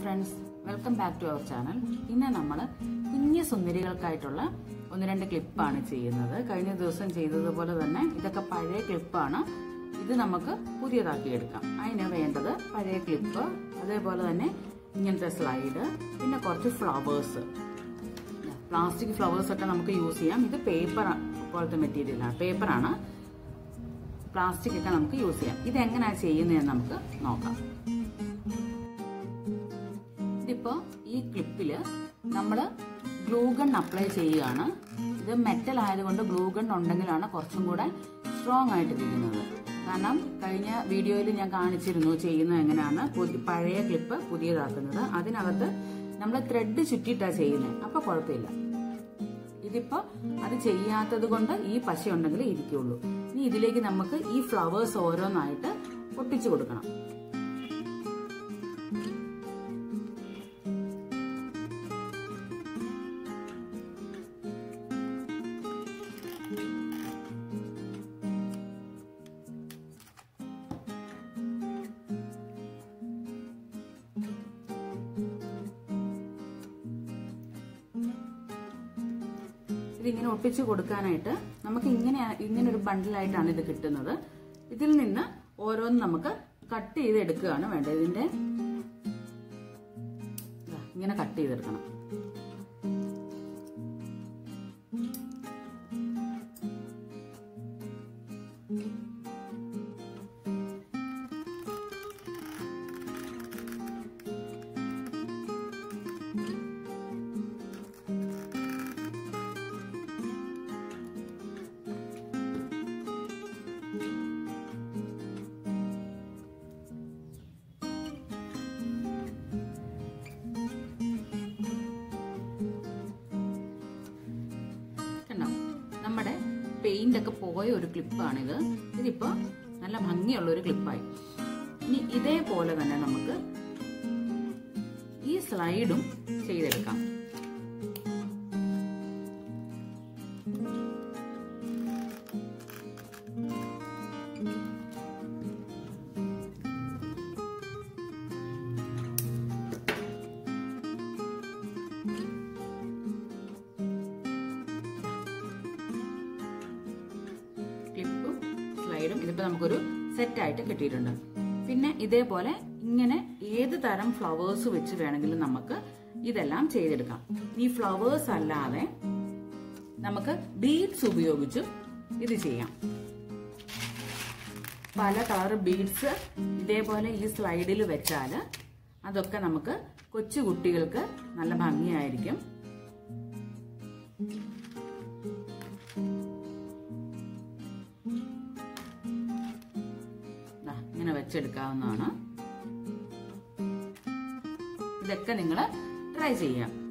friends welcome back to our channel ഇന്ന് നമ്മൾ കുഞ്ഞു സുന്ദരികൾക്കായിട്ടുള്ള ഒന്ന് രണ്ട് ക്ലിപ്പാണ് ചെയ്യുന്നത് കഴിഞ്ഞ ദിവസം ചെയ്തതുപോലെ തന്നെ ഇതൊക്കെ പഴയ ക്ലിപ്പാണ് ഇത് നമുക്ക് പുതിയതാക്കി എടുക്കാം അതിന് വേണ്ടത് പഴയ ക്ലിപ്പ് അതേപോലെ തന്നെ ഇങ്ങനത്തെ സ്ലൈഡ് പിന്നെ കുറച്ച് ഫ്ലവേഴ്സ് പ്ലാസ്റ്റിക് ഫ്ലവേഴ്സ് ഒക്കെ നമുക്ക് യൂസ് ചെയ്യാം ഇത് പേപ്പർ പോലത്തെ മെറ്റീരിയലാണ് പേപ്പറാണ് പ്ലാസ്റ്റിക് ഒക്കെ നമുക്ക് യൂസ് ചെയ്യാം ഇത് എങ്ങനെയാണ് ചെയ്യുന്നതെന്ന് നമുക്ക് നോക്കാം ഇതിപ്പോ ഈ ക്ലിപ്പില് നമ്മൾ ഗ്ലൂഗൺ അപ്ലൈ ചെയ്യുകയാണ് ഇത് മെറ്റൽ ആയതുകൊണ്ട് ഗ്ലൂഗൺ ഉണ്ടെങ്കിലാണ് കുറച്ചും കൂടെ സ്ട്രോങ് ആയിട്ട് ഇരിക്കുന്നത് കാരണം കഴിഞ്ഞ വീഡിയോയിൽ ഞാൻ കാണിച്ചിരുന്നു ചെയ്യുന്നത് എങ്ങനെയാണ് പുതി- പഴയ ക്ലിപ്പ് പുതിയതാക്കുന്നത് അതിനകത്ത് നമ്മൾ ത്രെഡ് ചുറ്റിയിട്ടാണ് ചെയ്യുന്നത് അപ്പൊ കുഴപ്പമില്ല ഇതിപ്പോ അത് ചെയ്യാത്തത് കൊണ്ട് ഈ പശ ഉണ്ടെങ്കിൽ ഇരിക്കുള്ളൂ ഇനി ഇതിലേക്ക് നമുക്ക് ഈ ഫ്ലവേഴ്സ് ഓരോന്നായിട്ട് ഒട്ടിച്ചു കൊടുക്കണം ഇതിങ്ങനെ ഒട്ടിച്ചു കൊടുക്കാനായിട്ട് നമുക്ക് ഇങ്ങനെ ഇങ്ങനെ ഒരു ബണ്ടിലായിട്ടാണ് ഇത് കിട്ടുന്നത് ഇതിൽ നിന്ന് ഓരോന്ന് നമുക്ക് കട്ട് ചെയ്ത് എടുക്കുകയാണ് വേണ്ടത് ഇതിന്റെ ദാ, ഇങ്ങനെ കട്ട് ചെയ്തെടുക്കണം കണ്ടോ നമ്മുടെ പെയിന്റ് ഒക്കെ പോയ ഒരു ക്ലിപ്പാണിത് ഇതിപ്പോ നല്ല ഭംഗിയുള്ള ഒരു ക്ലിപ്പായി ഇനി ഇതേപോലെ തന്നെ നമുക്ക് ഈ സ്ലൈഡും ചെയ്തെടുക്കാം ക്ലിപ്പും സ്ലൈഡും ഇതിപ്പോ നമുക്കൊരു സെറ്റ് ആയിട്ട് കിട്ടിയിട്ടുണ്ട് പിന്നെ ഇതേപോലെ ഇങ്ങനെ ഏത് തരം ഫ്ലവേഴ്സ് വെച്ച് വേണമെങ്കിലും നമുക്ക് ഇതെല്ലാം ചെയ്തെടുക്കാം ഈ ഫ്ലവേഴ്സ് അല്ലാതെ നമുക്ക് ബീഡ്സ് ഉപയോഗിച്ചും ഇത് ചെയ്യാം പല കളർ ബീഡ്സ് ഇതേപോലെ ഈ സ്ലൈഡിൽ വെച്ചാൽ അതൊക്കെ നമുക്ക് കൊച്ചു കുട്ടികൾക്ക് നല്ല ഭംഗിയായിരിക്കും ദാ, ഇങ്ങനെ വെച്ചെടുക്കാവുന്നതാണ് ഇതൊക്കെ നിങ്ങൾ ട്രൈ ചെയ്യാം